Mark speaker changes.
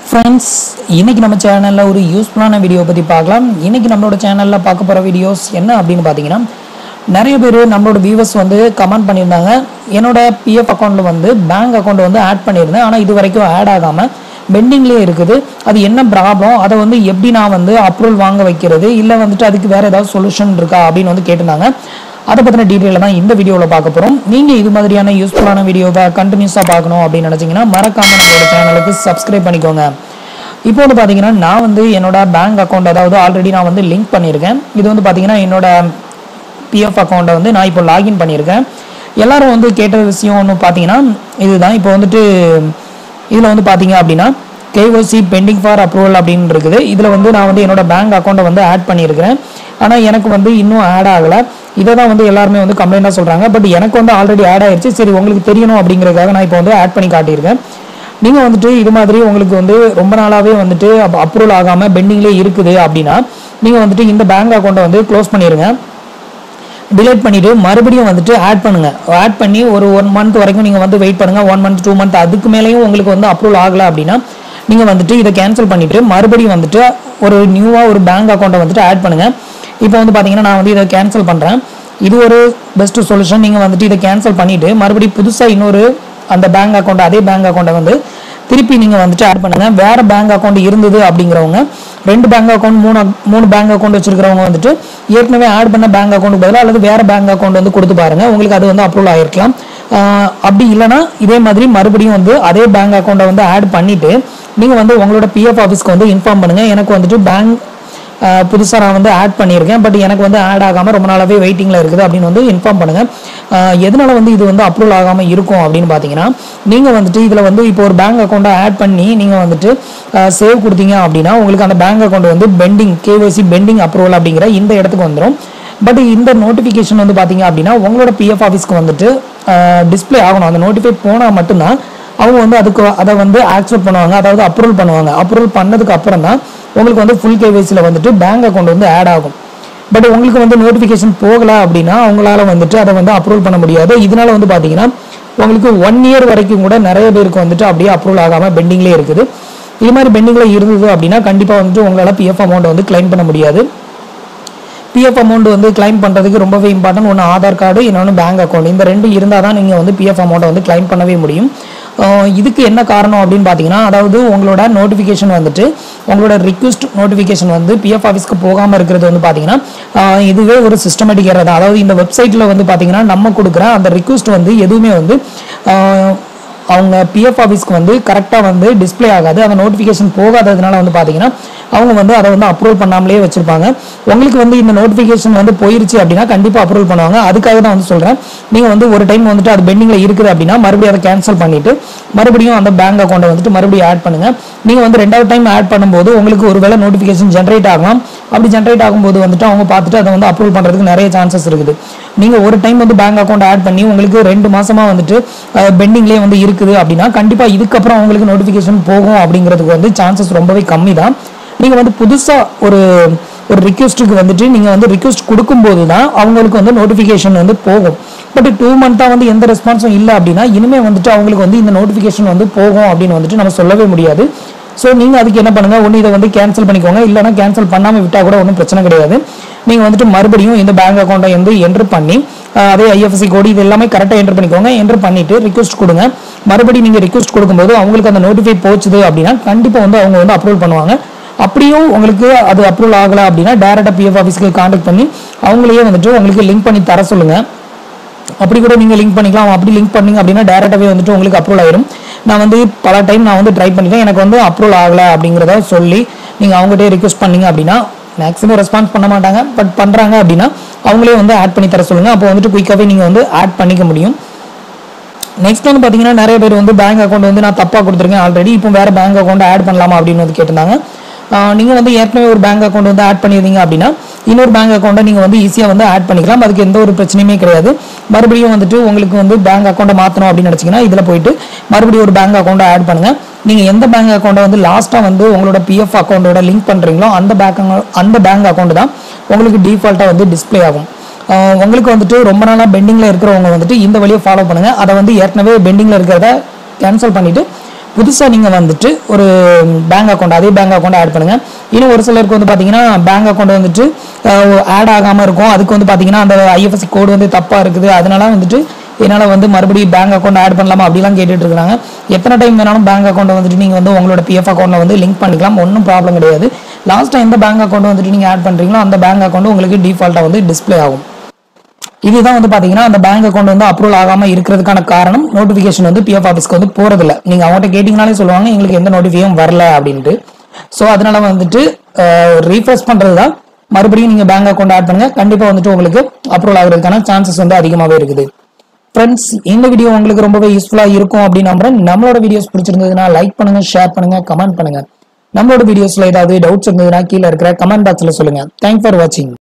Speaker 1: friends இன்னைக்கு நம்ம சேனலில் ஒரு யூஸ்ஃபுல்லான வீடியோ பற்றி பார்க்கலாம் இன்னைக்கு நம்மளோட சேனலில் பார்க்க போகிற வீடியோஸ் என்ன அப்படின்னு பார்த்தீங்கன்னா நிறைய பேர் நம்மளோட வியூவர்ஸ் வந்து கமெண்ட் பண்ணியிருந்தாங்க என்னோட பிஎஃப் அக்கௌண்ட்டில் வந்து பேங்க் அக்கௌண்ட் வந்து ஆட் பண்ணியிருந்தேன் ஆனால் இது வரைக்கும் ஆட் ஆகாமல் பெண்டிங்லேயே இருக்குது அது என்ன ப்ராப்ளம் அதை வந்து எப்படி நான் வந்து அப்ரூவல் வாங்க வைக்கிறது இல்லை வந்துட்டு அதுக்கு வேறு ஏதாவது சொல்யூஷன் இருக்கா அப்படின்னு வந்து கேட்டிருந்தாங்க அதை பற்றின டீட்டெயிலை தான் இந்த வீடியோவில் பார்க்க போகிறோம் நீங்கள் இது மாதிரியான யூஸ்ஃபுல்லான வீடியோவை கண்டினியூஸாக பார்க்கணும் அப்படின்னு நினச்சிங்கன்னா மறக்காமல் நம்மளோட சேனலுக்கு சப்ஸ்கிரைப் பண்ணிக்கோங்க இப்போ வந்து பார்த்தீங்கன்னா நான் வந்து என்னோட பேங்க் அக்கௌண்ட் அதாவது ஆல்ரெடி நான் வந்து லிங்க் பண்ணியிருக்கேன் இது வந்து பார்த்தீங்கன்னா என்னோட பிஎஃப் அக்கௌண்ட்டை வந்து நான் இப்போ லாகின் பண்ணியிருக்கேன் எல்லாரும் வந்து கேட்ட விஷயம் ஒன்று பார்த்தீங்கன்னா இதுதான் இப்போ வந்துட்டு இதில் வந்து பார்த்தீங்க அப்படின்னா கேஒசி பெண்டிங் ஃபார் அப்ரூவல் அப்படின்னு இருக்குது இதில் வந்து நான் வந்து என்னோட பேங்க் அக்கௌண்ட்டை வந்து ஆட் பண்ணியிருக்கிறேன் ஆனால் எனக்கு வந்து இன்னும் ஆட் ஆகலை இதை தான் வந்து எல்லாருமே வந்து கம்ப்ளைண்ட்டாக சொல்கிறாங்க பட் எனக்கு வந்து ஆல்ரெடி ஆட் ஆயிருச்சு சரி உங்களுக்கு தெரியணும் அப்படிங்கிறதுக்காக நான் இப்போ வந்து ஆட் பண்ணி காட்டியிருக்கேன் நீங்கள் வந்துட்டு இது மாதிரி உங்களுக்கு வந்து ரொம்ப நாளாகவே வந்துட்டு அப்ரூவல் ஆகாமல் பெண்டிங்லேயே இருக்குது அப்படின்னா நீங்கள் வந்துட்டு இந்த பேங்க் அக்கௌண்ட்டை வந்து க்ளோஸ் பண்ணிடுங்க டிலேட் பண்ணிவிட்டு மறுபடியும் வந்துட்டு ஆட் பண்ணுங்கள் ஆட் பண்ணி ஒரு ஒன் மந்த் வரைக்கும் நீங்கள் வந்து வெயிட் பண்ணுங்கள் ஒன் மந்த் டூ மந்த் அதுக்கு மேலேயும் உங்களுக்கு வந்து அப்ரூவல் ஆகலை அப்படின்னா நீங்கள் வந்துட்டு இதை கேன்சல் பண்ணிவிட்டு மறுபடியும் வந்துட்டு ஒரு நியூவாக ஒரு பேங்க் அக்கௌண்ட்டை வந்துட்டு ஆட் பண்ணுங்கள் இப்போ வந்து பார்த்தீங்கன்னா நான் வந்து இதை கேன்சல் பண்ணுறேன் இது ஒரு பெஸ்ட் சொல்யூஷன் நீங்கள் வந்துட்டு இதை கேன்சல் பண்ணிவிட்டு மறுபடியும் புதுசாக இன்னொரு அந்த பேங்க் அக்கௌண்ட் அதே பேங்க் அக்கௌண்ட்டை வந்து திருப்பி நீங்கள் வந்துட்டு ஆட் பண்ணுங்கள் வேறு பேங்க் அக்கௌண்ட் இருந்தது அப்படிங்கிறவங்க ரெண்டு பேங்க் அக்கௌண்ட் மூணு மூணு பேங்க் அக்கௌண்ட் வச்சிருக்கிறவங்க வந்துட்டு ஏற்கனவே ஆட் பண்ண பேங்க் அக்கௌண்ட் பதிலாக அல்லது வேறு பேங்க் அக்கௌண்ட் வந்து கொடுத்து பாருங்க உங்களுக்கு அது வந்து அப்ரூவல் ஆகிருக்கலாம் அப்படி இல்லைன்னா இதே மாதிரி மறுபடியும் வந்து அதே பேங்க் அக்கௌண்ட்டை வந்து ஆட் பண்ணிவிட்டு நீங்கள் வந்து உங்களோட பிஎஃப் ஆஃபீஸ்க்கு வந்து இன்ஃபார்ம் பண்ணுங்கள் எனக்கு வந்துட்டு பேங்க் புதுசாக நான் வந்து ஆட் பண்ணியிருக்கேன் பட் எனக்கு வந்து ஆட் ஆகாமல் ரொம்ப நாளாகவே வெயிட்டிங்கில் இருக்குது அப்படின்னு வந்து இன்ஃபார்ம் பண்ணுங்கள் எதனால் வந்து இது வந்து அப்ரூவல் ஆகாமல் இருக்கும் அப்படின்னு பார்த்தீங்கன்னா நீங்கள் வந்துட்டு இதில் வந்து இப்போ ஒரு பேங்க் அக்கௌண்ட்டை ஆட் பண்ணி நீங்கள் வந்துட்டு சேவ் கொடுத்தீங்க அப்படின்னா உங்களுக்கு அந்த பேங்க் அக்கௌண்ட் வந்து பெண்டிங் கேஒசி பெண்டிங் அப்ரூவல் அப்படிங்கிற இந்த இடத்துக்கு வந்துடும் பட் இந்த நோட்டிஃபிகேஷன் வந்து பார்த்தீங்க அப்படின்னா உங்களோட பிஎஃப் ஆஃபீஸ்க்கு வந்துட்டு டிஸ்பிளே ஆகணும் அந்த நோட்டிஃபை போனால் மட்டும்தான் அவங்க வந்து அதுக்கு அதை வந்து ஆக்செப்ட் பண்ணுவாங்க அதாவது அப்ரூவல் பண்ணுவாங்க அப்ரூவல் பண்ணதுக்கு அப்புறம் தான் உங்களுக்கு வந்து ஃபுல் கேவைசியில் வந்துட்டு பேங்க் அக்கௌண்ட் வந்து ஆட் ஆகும் பட் உங்களுக்கு வந்து நோட்டிஃபிகேஷன் போகலை அப்படின்னா அவங்களால வந்துட்டு அதை வந்து அப்ரூவல் பண்ண முடியாது இதனால வந்து பார்த்தீங்கன்னா உங்களுக்கு ஒன் இயர் வரைக்கும் கூட நிறைய பேருக்கு வந்துட்டு அப்படியே அப்ரூவல் ஆகாமல் பெண்டிங்லேயே இருக்குது இது மாதிரி பெண்டிங்கில் இருந்தது அப்படின்னா கண்டிப்பாக வந்துட்டு உங்களால் பிஎஃப் அமௌண்ட் வந்து கிளைம் பண்ண முடியாது பிஎஃப் அமௌண்ட் வந்து கிளைம் பண்ணுறதுக்கு ரொம்பவே இம்பார்ட்டன்ட் ஒன்று ஆதார் கார்டு இன்னொன்று பேங்க் அக்கௌண்ட் இந்த ரெண்டு இருந்தால் தான் நீங்கள் வந்து பிஎஃப் அமௌண்ட்டை வந்து கிளைம் பண்ணவே முடியும் இதுக்கு என்ன காரணம் அப்படின்னு பார்த்தீங்கன்னா அதாவது உங்களோட நோட்டிஃபிகேஷன் வந்துட்டு உங்களோட ரிக்வஸ்ட் நோட்டிஃபிகேஷன் வந்து பிஎஃப் ஆஃபீஸ்க்கு போகாமல் இருக்கிறது வந்து பார்த்தீங்கன்னா இதுவே ஒரு சிஸ்டமேட்டிக் எரர் தான் அதாவது இந்த வெப்சைட்டில் வந்து பார்த்தீங்கன்னா நம்ம கொடுக்குற அந்த ரிக்வஸ்ட் வந்து எதுவுமே வந்து அவங்க பிஎஃப் ஆஃபீஸ்க்கு வந்து கரெக்டாக வந்து டிஸ்பிளே ஆகாது அந்த நோட்டிஃபிகேஷன் போகாததுனால வந்து பார்த்தீங்கன்னா அவங்க வந்து அதை வந்து அப்ரூவல் பண்ணாமலே வச்சிருப்பாங்க உங்களுக்கு வந்து இந்த நோட்டிஃபிகேஷன் வந்து போயிருச்சு அப்படின்னா கண்டிப்பாக அப்ரூவல் பண்ணுவாங்க அதுக்காக தான் வந்து சொல்கிறேன் நீங்கள் வந்து ஒரு டைம் வந்துட்டு அது பெண்டிங்கில் இருக்குது அப்படின்னா மறுபடியும் அதை கேன்சல் பண்ணிவிட்டு மறுபடியும் அந்த பேங்க் அக்கௌண்ட்டை வந்துட்டு மறுபடியும் ஆட் பண்ணுங்கள் நீங்கள் வந்து ரெண்டாவது டைம் ஆட் பண்ணும்போது உங்களுக்கு ஒரு வேளை நோட்டிஃபிகேஷன் ஜென்ரேட் ஆகலாம் அப்படி ஜென்ரேட் ஆகும்போது வந்துட்டு அவங்க பார்த்துட்டு அதை வந்து அப்ரூவல் பண்ணுறதுக்கு நிறைய சான்சஸ் இருக்குது நீங்கள் ஒரு டைம் வந்து பேங்க் அக்கௌண்ட் ஆட் பண்ணி உங்களுக்கு ரெண்டு மாசமா வந்துட்டு பெண்டிங்லேயே வந்து இருக்குது அப்படின்னா கண்டிப்பாக இதுக்கப்புறம் உங்களுக்கு நோட்டிஃபிகேஷன் போகும் அப்படிங்கிறதுக்கு வந்து சான்சஸ் ரொம்பவே கம்மி தான் நீங்கள் வந்து புதுசாக ஒரு ஒரு ரிக்வஸ்ட்டுக்கு வந்துட்டு நீங்கள் வந்து ரிக்வஸ்ட் கொடுக்கும்போது தான் அவங்களுக்கு வந்து நோட்டிஃபிகேஷன் வந்து போகும் பட் டூ மந்த்தாக வந்து எந்த ரெஸ்பான்ஸும் இல்லை அப்படின்னா இனிமேல் வந்துட்டு அவங்களுக்கு வந்து இந்த நோட்டிஃபிகேஷன் வந்து போகும் அப்படின்னு வந்துட்டு நம்ம சொல்லவே முடியாது ஸோ நீங்கள் அதுக்கு என்ன பண்ணுங்கள் ஒன்று இதை வந்து கேன்சல் பண்ணிக்கோங்க இல்லைனா கேன்சல் பண்ணாமல் விட்டால் கூட ஒன்றும் பிரச்சனை கிடையாது நீங்கள் வந்துட்டு மறுபடியும் இந்த பேங்க் அக்கௌண்ட்டை வந்து என்ட்ரு பண்ணி அதே ஐஎஃப்எஸ்சி கோடு இது எல்லாமே கரெக்டாக என்ட்ரு பண்ணிக்கோங்க என்ட்ரு பண்ணிவிட்டு ரிக்வஸ்ட் கொடுங்க மறுபடியும் நீங்கள் ரிக்வஸ்ட் கொடுக்கும்போது அவங்களுக்கு அந்த நோட்டிஃபை போச்சுது அப்படின்னா கண்டிப்பாக வந்து அவங்க வந்து அப்ரூவல் பண்ணுவாங்க அப்படியும் உங்களுக்கு அது அப்ரூவல் ஆகலை அப்படின்னா டேரெக்டாக பிஎஃப் ஆஃபீஸ்க்கு காண்டாக்ட் பண்ணி அவங்களையே வந்துட்டு உங்களுக்கு லிங்க் பண்ணி தர சொல்லுங்கள் அப்படி கூட நீங்கள் லிங்க் பண்ணிக்கலாம் அப்படி லிங்க் பண்ணீங்க அப்படின்னா டேரெக்டாகவே வந்துட்டு உங்களுக்கு அப்ரூவல் ஆயிரும் நான் வந்து பல டைம் நான் வந்து ட்ரை பண்ணிட்டேன் எனக்கு வந்து அப்ரூவல் ஆகலை அப்படிங்கிறத சொல்லி நீங்கள் அவங்ககிட்டே ரிக்வஸ்ட் பண்ணீங்க அப்படின்னா மேக்ஸிமம் ரெஸ்பான்ஸ் பண்ண மாட்டாங்க பட் பண்ணுறாங்க அப்படின்னா அவங்களே வந்து ஆட் பண்ணி தர சொல்லுங்கள் அப்போ வந்துட்டு குயிக்காகவே நீங்கள் வந்து ஆட் பண்ணிக்க முடியும் நெக்ஸ்ட் வந்து பார்த்தீங்கன்னா நிறைய பேர் வந்து பேங்க் அக்கௌண்ட் வந்து நான் தப்பாக கொடுத்துருக்கேன் ஆல்ரெடி இப்போ வேறு பேங்க் அக்கௌண்ட் ஆட் பண்ணலாமா அப்படின்னு வந்து கேட்டிருந்தாங்க நீங்கள் வந்து ஏற்கனவே ஒரு பேங்க் அக்கௌண்ட் வந்து ஆட் பண்ணியிருந்தீங்க அப்படின்னா இன்னொரு பேங்க் அக்கௌண்ட்டை நீங்கள் வந்து ஈஸியாக வந்து ஆட் பண்ணிக்கலாம் அதுக்கு எந்த ஒரு பிரச்சனையுமே கிடையாது மறுபடியும் வந்துட்டு உங்களுக்கு வந்து பேங்க் அக்கௌண்ட்டை மாற்றணும் அப்படின்னு நினச்சிங்கன்னா இதில் போயிட்டு மறுபடியும் ஒரு பேங்க் அக்கௌண்ட்டை ஆட் பண்ணுங்கள் நீங்கள் எந்த பேங்க் அக்கௌண்ட்டை வந்து லாஸ்ட்டாக வந்து உங்களோட பிஎஃப் அக்கௌண்ட்டோட லிங்க் பண்ணுறீங்களோ அந்த பேங்க் அந்த பேங்க் அக்கௌண்ட் தான் உங்களுக்கு டிஃபால்ட்டாக வந்து டிஸ்பிளே ஆகும் உங்களுக்கு வந்துட்டு ரொம்ப நாளாக பெண்டிங்கில் இருக்கிறவங்க வந்துட்டு இந்த வழியை ஃபாலோ பண்ணுங்கள் அதை வந்து ஏற்கனவே பெண்டிங்கில் இருக்கிறத கேன்சல் பண்ணிவிட்டு புதுசாக நீங்கள் வந்துட்டு ஒரு பேங்க் அக்கௌண்ட் அதே பேங்க் அக்கௌண்ட் ஆட் பண்ணுங்க இன்னும் ஒரு சிலருக்கு வந்து பார்த்தீங்கன்னா பேங்க் அக்கௌண்ட் வந்துட்டு ஆட் ஆகாமல் இருக்கும் அதுக்கு வந்து பார்த்தீங்கன்னா அந்த ஐஎஃப்எஸ்சி கோடு வந்து தப்பாக இருக்குது அதனால வந்துட்டு என்னால் வந்து மறுபடியும் பேங்க் அக்கௌண்ட் ஆட் பண்ணலாமா அப்படிலாம் கேட்டுட்டு இருக்காங்க எத்தனை டைம் வேணாலும் பேங்க் அக்கௌண்ட் வந்துட்டு நீங்கள் வந்து உங்களோட பிஎஃப் அக்கௌண்ட்டில் வந்து லிங்க் பண்ணிக்கலாம் ஒன்றும் ப்ராப்ளம் கிடையாது லாஸ்ட்டாக எந்த பேங்க் அக்கௌண்ட் வந்துட்டு நீங்கள் ஆட் பண்ணுறீங்களோ அந்த பேங்க் அக்கௌண்ட் உங்களுக்கு டிஃபால்ட்டாக வந்து டிஸ்ப்ளே ஆகும் இதுதான் வந்து பாத்தீங்கன்னா அந்த பேங்க் அக்கௌண்ட் வந்து அப்ரூவல் ஆகாம இருக்கிறதுக்கான காரணம் நோட்டிபிகேஷன் வந்து பிஎஃப் ஆஃபீஸ்க்கு வந்து போறதில்ல நீங்க அவங்ககிட்ட கேட்டீங்கனாலே சொல்லுவாங்க எங்களுக்கு எந்த நோட்டிஃபிகேஷன் வரல அப்படின்ட்டு ஸோ அதனால வந்துட்டு ரீஃப்ரெஷ் பண்றது தான் மறுபடியும் நீங்க பேங்க் அக்கௌண்ட் ஆட் பண்ணுங்க கண்டிப்பா வந்துட்டு உங்களுக்கு அப்ரூவல் ஆகுறதுக்கான சான்சஸ் வந்து அதிகமாகவே இருக்குது ஃப்ரெண்ட்ஸ் இந்த வீடியோ உங்களுக்கு ரொம்பவே யூஸ்ஃபுல்லா இருக்கும் அப்படின்னு நம்புறேன் நம்மளோட வீடியோஸ் பிடிச்சிருந்ததுன்னா லைக் பண்ணுங்க ஷேர் பண்ணுங்க கமெண்ட் பண்ணுங்க நம்மளோட வீடியோஸ்ல ஏதாவது டவுட்ஸ் இருந்ததுன்னா கீழே இருக்கிற கமெண்ட் பாக்ஸ்ல சொல்லுங்க தேங்க் ஃபார் வாட்சிங்